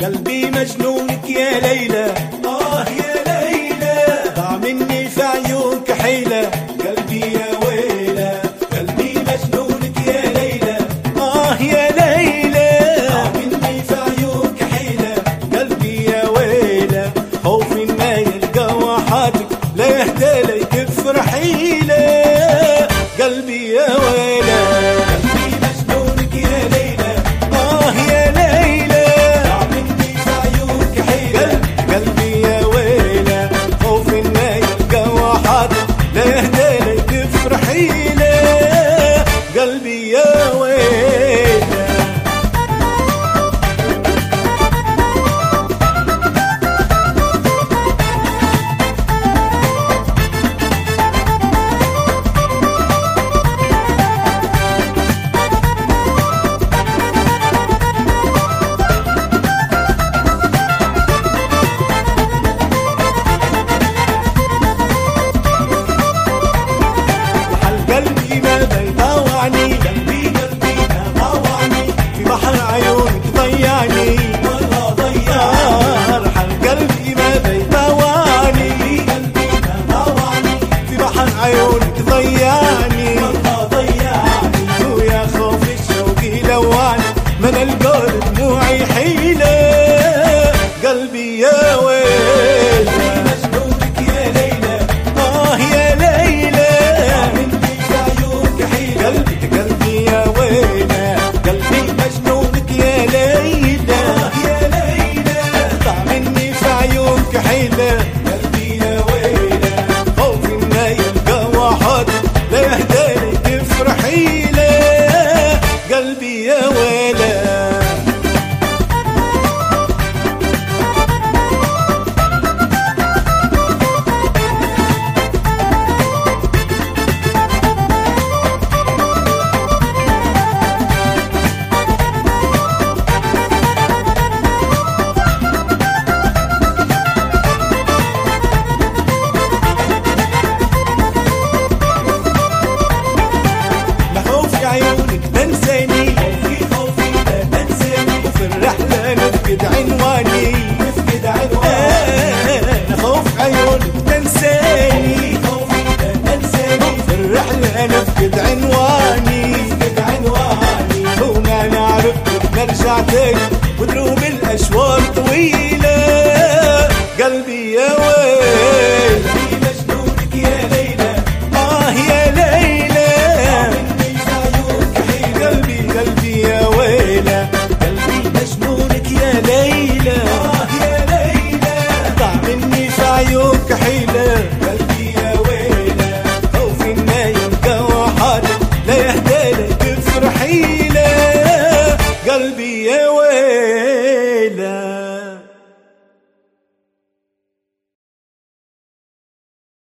قلبي مجنونك يا ليلى آه يا ليلى ضاع مني في عيونك حيلة قلبي يا ويلة قلبي مجنونك يا ليلى آه يا ليلى ضاع مني في عيونك حيلة قلبي يا ويلة خوفي ما يلقى وحاتك لا يهدى لك فرحيلة قلبي يا ويلة قلبي مجنونك يا ليلى آه يا ليلى ضاع مني في عيونك حيلة قلبي يا ويلة خوف ما يلقى واحد لا يهدى لك فرحيلة قلبي يا ويلة وحل قلبي ما بيطاوعني قلبي قلبي ما طاوعني في بحر عيونك ضيعني والله ضيعني حل قلبي ما بيطاوعني قلبي ما طاوعني في بحر عيونك ضيعني والله ضيعني ويا خوف الشوق لواني من القول دموعي حيله قلبي يا ويل مجنونك يا ليلى آه يا ليلى مني في عيونك حيلة قلبي قلبي يا ويلة قلبي مجنونك يا ليلى آه يا ليلى ضاع مني في عيونك حيلة قلبي يا ويلة خوفي ما يلقى واحد لا يهدى لك فرحيلة قلبي يا ويلة لخوف عيونك تنساني خوفي خوفي لا تنساني وفي الرحلة نفقد عنواني نفقد عنواني لخوف عيونك تنساني خوفي لا تنساني وفي الرحلة نفقد عنواني نفقد عنواني وما نعرف نرجع تاني